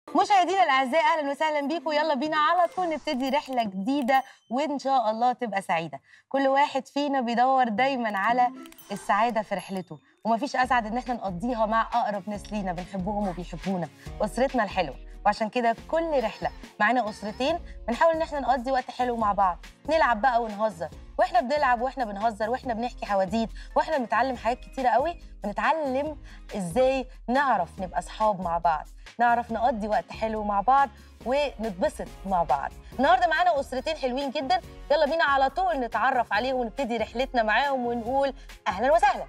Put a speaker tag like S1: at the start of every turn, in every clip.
S1: مشاهدينا الاعزاء اهلا وسهلا بيكم يلا بينا على طول نبتدي رحله جديده وان شاء الله تبقى سعيده كل واحد فينا بيدور دايما على السعاده في رحلته ومفيش اسعد ان احنا نقضيها مع اقرب ناس لينا بنحبهم وبيحبونا اسرتنا الحلوه وعشان كده في كل رحله معانا اسرتين بنحاول ان احنا نقضي وقت حلو مع بعض نلعب بقى ونهزر واحنا بنلعب واحنا بنهزر واحنا بنحكي حواديت واحنا بنتعلم حاجات كتيره قوي بنتعلم ازاي نعرف نبقى اصحاب مع بعض نعرف نقضي وقت حلو مع بعض ونتبسط مع بعض النهارده معانا اسرتين حلوين جدا يلا بينا على طول نتعرف عليهم ونبتدي رحلتنا معاهم ونقول اهلا وسهلا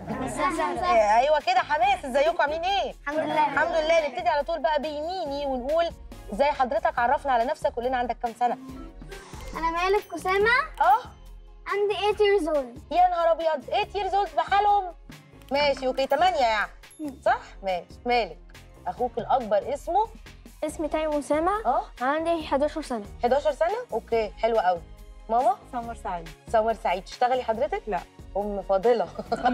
S1: إيه، ايوه كده حماس ازيكم عاملين ايه
S2: الحمد لله
S1: الحمد لله نبتدي على طول بقى بيميني ونقول ازاي حضرتك عرفنا على نفسك قول لنا عندك كام سنه
S2: انا مالك أسامة
S1: اه
S2: عندي 8 years old
S1: يا نهار ابيض 8 years old بحالهم ماشي اوكي 8 يعني صح ماشي مالك اخوك الاكبر اسمه
S2: اسمي تايم أسامة
S1: اه
S2: عندي 11 سنة
S1: 11 سنه اوكي حلو قوي ماما
S3: سمر سعيد
S1: سمر سعيد تشتغلي حضرتك
S3: لا.
S1: ام فاضله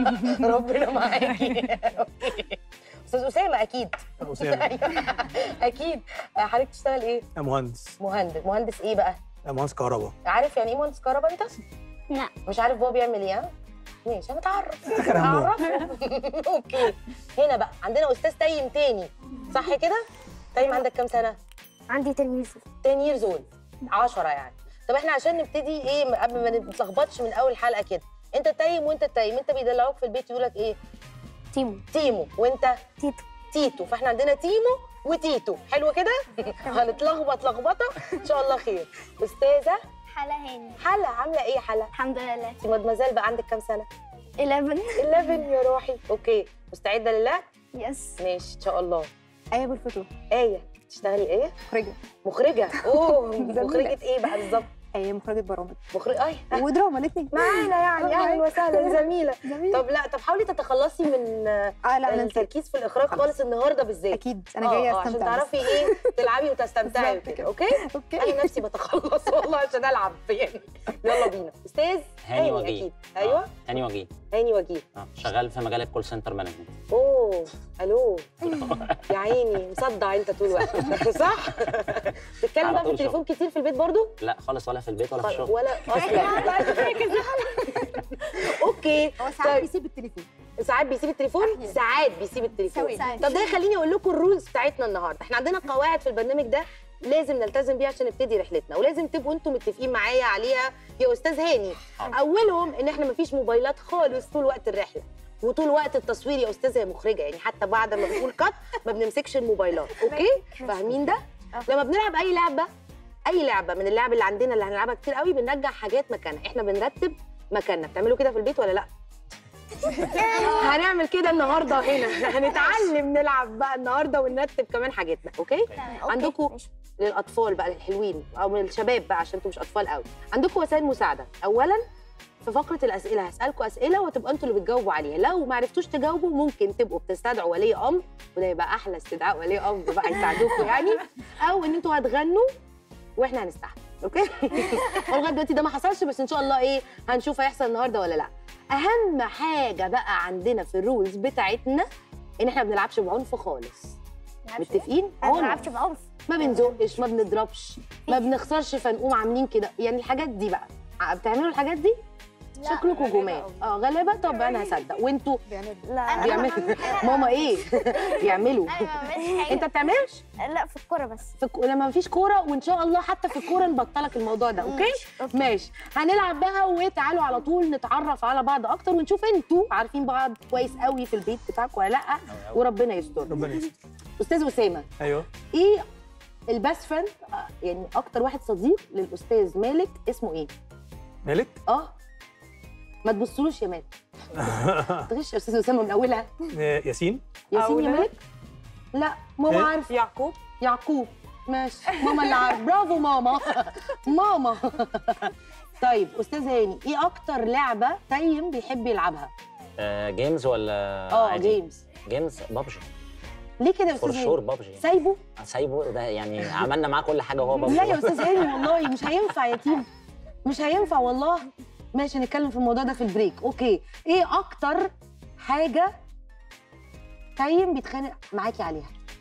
S1: ربنا معاكي أوكي. استاذ اسامه اكيد
S4: أسامة
S1: أيوة. اكيد حضرتك تشتغل ايه
S4: مهندس
S1: مهندس مهندس ايه بقى
S4: مهندس كهرباء
S1: عارف يعني ايه مهندس كهرباء انت
S2: لا
S1: مش عارف بابا بيعمل ايه ها؟ ماشي هنتعرف
S4: آخر همهم.
S1: اعرف اوكي هنا بقى عندنا استاذ تيم تاني صح كده تيم عندك كام سنه
S2: عندي 10 years
S1: 10 years old 10 يعني طب احنا عشان نبتدي ايه قبل ما نتلخبطش من اول حلقه كده انت تيم وانت تيم انت بيدلعوك في البيت يقول لك ايه
S2: تيمو
S1: تيمو وانت
S2: تيتو
S1: تيتو فاحنا عندنا تيمو وتيتو حلو كده هنتلخبط لخبطه ان شاء الله خير استاذه
S2: حلا هاني
S1: حلا عامله ايه حلا
S2: الحمد لله
S1: انت مدمزال بقى عندك كام سنه
S2: 11
S1: 11 يا روحي اوكي مستعده لله
S2: يس
S1: ماشي ان شاء الله
S3: ايه بالفتوح
S1: ايه تشتغلي ايه
S3: مخرجه
S1: مخرجه اوه
S3: زميلة.
S1: مخرجه ايه بقى بالظبط
S3: ايه مخرجه برامج
S1: مخرج اي
S3: ودراما الاثنين
S1: معانا يعني اهلا وسهلا زميله
S3: جميل
S1: طب لا طب حاولي تتخلصي من
S3: اه لا انا نسيت
S1: التركيز في الاخراج
S3: خلاص.
S1: خالص النهارده بالذات
S3: اكيد انا
S1: آه،
S3: جايه
S1: آه، عشان
S3: استمتع بس.
S1: تعرفي ايه تلعبي وتستمتعي
S3: بالظبط
S1: وكده
S3: كده.
S1: اوكي
S3: اوكي
S1: انا نفسي بتخلص والله عشان العب يعني يلا بينا استاذ
S5: هاني وجيه
S1: اكيد ايوه
S5: آه، هاني وجيه
S1: هاني وجيه
S5: آه، شغال في مجال الكول سنتر مانجمنت
S1: اوه الو يا عيني مصدع انت طول الوقت صح تتكلم
S5: على
S1: بقى في
S5: طول
S1: التليفون كتير في البيت برضو
S5: لا خالص ولا في البيت ولا في الشغل
S1: ولا اصلا اوكي
S3: هو
S1: ساعات طيب.
S3: بيسيب التليفون
S1: ساعات بيسيب التليفون ساعات بيسيب التليفون
S3: ساعات.
S1: طب ده يخليني اقول لكم الرولز بتاعتنا النهارده احنا عندنا قواعد في البرنامج ده لازم نلتزم بيها عشان نبتدي رحلتنا ولازم تبقوا انتم متفقين معايا عليها يا استاذ هاني
S5: حاضر.
S1: اولهم ان احنا مفيش موبايلات خالص طول وقت الرحله وطول وقت التصوير يا استاذه يا مخرجه يعني حتى بعد ما بنقول كات ما بنمسكش الموبايلات اوكي فاهمين ده لما بنلعب اي لعبه اي لعبه من اللعب اللي عندنا اللي هنلعبها كتير قوي بنرجع حاجات مكانها احنا بنرتب مكاننا بتعملوا كده في البيت ولا لا هنعمل كده النهارده هنا هنتعلم نلعب بقى النهارده ونرتب كمان حاجتنا اوكي عندكم للاطفال بقى الحلوين او من الشباب بقى عشان انتوا مش اطفال قوي عندكم وسائل مساعده اولا في فقره الاسئله هسالكم اسئله وتبقى انتوا اللي بتجاوبوا عليها لو ما عرفتوش تجاوبوا ممكن تبقوا بتستدعوا ولي امر وده يبقى احلى استدعاء ولي امر بقى يساعدوكم يعني او ان انتوا هتغنوا واحنا هنستحمل اوكي هو لغايه دلوقتي ده ما حصلش بس ان شاء الله ايه هنشوف هيحصل النهارده ولا لا اهم حاجه بقى عندنا في الرولز بتاعتنا ان احنا ما بنلعبش بعنف خالص متفقين
S2: ما
S1: عنف.
S2: بلعبش بعنف
S1: ما بنزقش ما بنضربش ما بنخسرش فنقوم عاملين كده يعني الحاجات دي بقى ع- بتعملوا الحاجات دي شكلكم جمال اه غلابه طب انا هصدق وانتوا
S2: لا
S1: بيعملوا ماما ايه بيعملوا انت بتعملش
S2: لا في الكوره بس
S1: في الك... لما مفيش كوره وان شاء الله حتى في الكوره نبطلك الموضوع ده اوكي ماشي هنلعب بقى وتعالوا على طول نتعرف على بعض اكتر ونشوف انتوا عارفين بعض كويس قوي في البيت بتاعكم ولا لا وربنا يستر
S4: ربنا يستر
S1: استاذ اسامه
S4: ايوه
S1: ايه الباست فريند يعني اكتر واحد صديق للاستاذ مالك اسمه ايه
S4: مالك
S1: اه ما تبصلوش يا مالك تغش يا استاذ اسامه من اولها
S4: آه، ياسين
S1: ياسين يا
S3: أولى.
S1: مالك لا ماما
S4: إيه؟
S1: عارفه
S3: يعقوب
S1: يعقوب ماشي ماما اللي عارف برافو ماما ماما طيب استاذ هاني ايه اكتر لعبه تيم بيحب يلعبها
S5: آه، جيمز ولا
S1: اه
S5: عادي؟
S1: جيمز
S5: جيمز بابجي
S1: ليه كده يا
S5: فور
S1: استاذ
S5: شور
S1: هاني
S5: بابجي
S1: سايبه
S5: سايبه ده يعني عملنا معاه كل حاجه وهو بابجي
S1: لا يا استاذ هاني والله مش هينفع يا تيم مش هينفع والله ماشي نتكلم في الموضوع ده في البريك اوكي ايه اكتر حاجه تيم بيتخانق معاكي عليها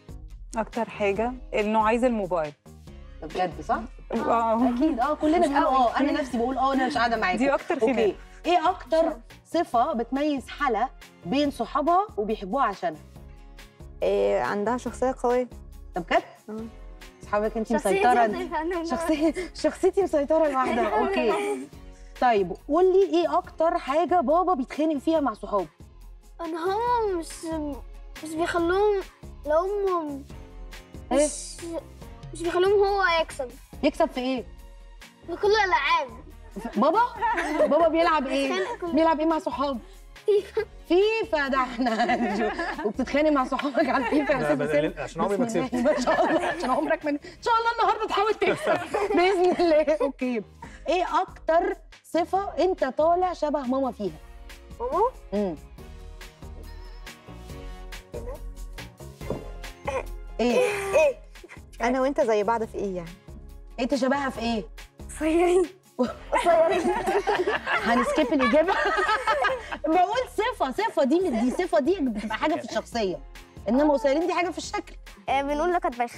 S6: اكتر حاجه انه عايز الموبايل
S1: ده بجد صح؟
S6: آه.
S1: اكيد اه كلنا بنقول اه انا نفسي بقول اه انا مش قاعده معاكم
S6: دي اكتر
S1: اوكي
S6: خناقه
S1: ايه اكتر صفه بتميز حلا بين صحابها وبيحبوها عشانها
S3: إيه عندها شخصيه قويه
S1: ده بجد
S3: آه.
S1: صحابك انت
S2: شخصيتي
S1: مسيطره
S2: هتبقى أنا-
S1: شخصية شخصيتي مسيطرة لوحدها اوكي طيب قول لي ايه اكتر حاجة بابا بيتخانق فيها مع صحابه
S2: ان هم مش مش بيخلوهم لو هم
S1: إيه؟
S2: مش مش بيخلوهم هو يكسب
S1: يكسب في ايه
S2: في كل الالعاب
S1: بابا بابا بيلعب ايه
S2: بيتخانق كل-
S1: بيلعب ايه مع صحابه
S2: فيفا.
S1: فيفا ده احنا هنشوف. وبتتخانق مع صحابك على الفيفا يا
S4: لا،
S1: استاذ
S4: بس-
S1: حسين
S4: عشان عمري ما
S1: بسم الله،
S4: كسبت
S1: ما شاء الله عشان عمرك من ان شاء الله النهارده تحاول تكسب باذن الله اوكي ايه اكتر صفة انت طالع شبه ماما فيها
S2: ماما
S1: امم ايه
S3: انا وانت زي بعض في ايه يعني
S1: انت شبهها في ايه
S2: قصيرين قصيرين
S1: هنسكيب الاجابه بقول صفه صفه دي دي صفه دي بتبقى حاجه في الشخصيه انما قصيرين دي حاجه في الشكل
S2: آه، بنقول لك بايخ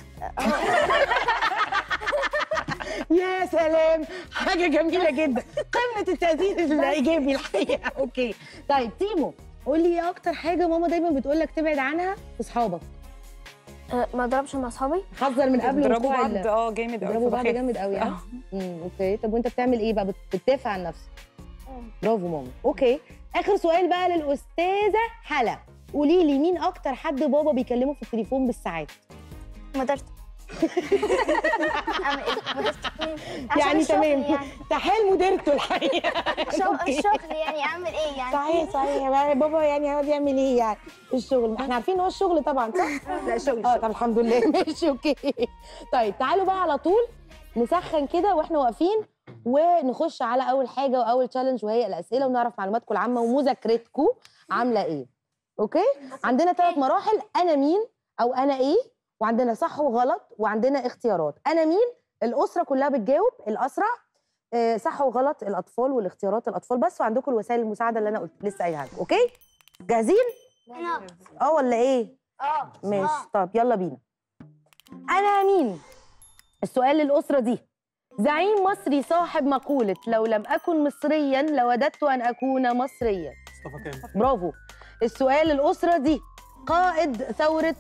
S1: يا سلام حاجه جميله جدا قمه التاثير الايجابي الحقيقه اوكي طيب تيمو قول لي ايه اكتر حاجه ماما دايما بتقول لك تبعد عنها في اصحابك
S2: ما اضربش مع اصحابي
S1: حذر من قبل
S6: بيضربوا
S1: وقوع
S6: بعض
S1: ال-
S6: اه جامد قوي
S1: بيضربوا بعض
S6: فبخاف.
S1: جامد قوي ها
S6: آه.
S1: امم اوكي طب وانت بتعمل ايه بقى بت- بتدافع عن نفسك برافو ماما اوكي اخر سؤال بقى للاستاذه حلا قولي لي مين اكتر حد بابا بيكلمه في التليفون بالساعات
S2: مدرسة اعمل ايه مدرسة عشان
S1: يعني
S2: الشغل
S1: تمام
S2: يعني
S1: تحيل مديرته الحقيقه
S2: شغل
S1: أوكي.
S2: الشغل يعني اعمل ايه يعني
S1: صحيح صحيح بقى بابا يعني هيقعد يعمل ايه يعني الشغل ما احنا عارفين ان هو الشغل طبعا صح؟
S3: لا شغل
S1: اه طب الحمد لله ماشي اوكي طيب تعالوا بقى على طول نسخن كده واحنا واقفين ونخش على اول حاجه واول تشالنج وهي الاسئله ونعرف معلوماتكم العامه ومذاكرتكم عامله ايه اوكي عندنا ثلاث مراحل انا مين او انا ايه وعندنا صح وغلط وعندنا اختيارات انا مين الاسره كلها بتجاوب الاسرع آه، صح وغلط الاطفال والاختيارات الاطفال بس وعندكم الوسائل المساعده اللي انا قلت لسه قايلها لكم اوكي جاهزين
S2: انا
S1: اه ولا ايه
S2: اه
S1: ماشي طب يلا بينا انا مين السؤال للأسرة دي زعيم مصري صاحب مقولة لو لم أكن مصريا لوددت أن أكون مصريا
S4: مصطفى كامل
S1: برافو السؤال للأسرة دي قائد ثورة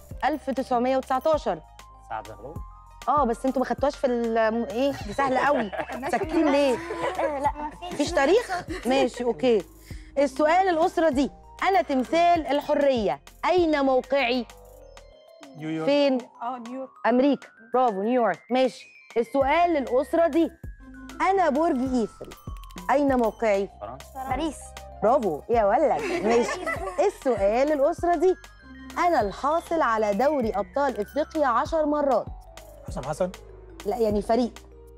S1: 1919
S5: سعد زغلول
S1: اه بس انتوا ما خدتوهاش في ال- ايه دي سهله قوي ساكتين ليه
S2: لا ما
S1: مفيش تاريخ ماشي اوكي السؤال الأسرة دي أنا تمثال الحرية أين موقعي
S4: نيويورك
S1: فين
S6: اه نيويورك
S1: امريكا برافو نيويورك ماشي السؤال للاسره دي انا برج ايفل اين موقعي
S5: فرنسا
S2: باريس
S1: برافو يا ولد ماشي السؤال للاسره دي انا الحاصل على دوري ابطال افريقيا عشر مرات
S4: حسام حسن
S1: لا يعني فريق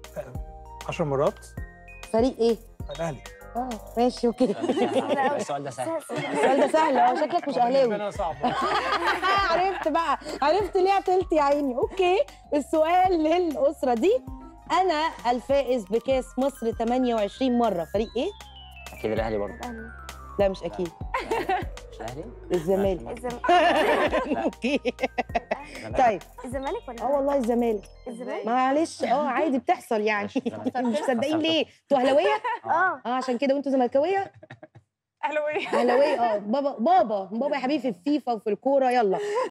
S4: 10 مرات
S1: فريق ايه
S4: الاهلي
S1: اه ماشي اوكي
S5: السؤال ده سهل
S1: السؤال ده سهل اه شكلك مش اهلاوي
S4: انا صعب
S1: عرفت بقى عرفت ليه عطلت يا عيني اوكي السؤال للاسره دي انا الفائز بكاس مصر 28 مره فريق ايه
S5: اكيد الاهلي برضه
S1: لا مش اكيد
S5: مش الاهلي
S1: الزمالك اوكي طيب
S2: الزمالك ولا
S1: اه والله الزمالك
S2: الزمالك
S1: معلش اه عادي بتحصل يعني مش مصدقين ليه انتوا اهلاويه
S2: اه
S1: اه عشان كده وانتوا زملكاويه
S6: اهلاويه
S1: اهلاويه اه بابا بابا بابا يا حبيبي في الفيفا وفي الكوره يلا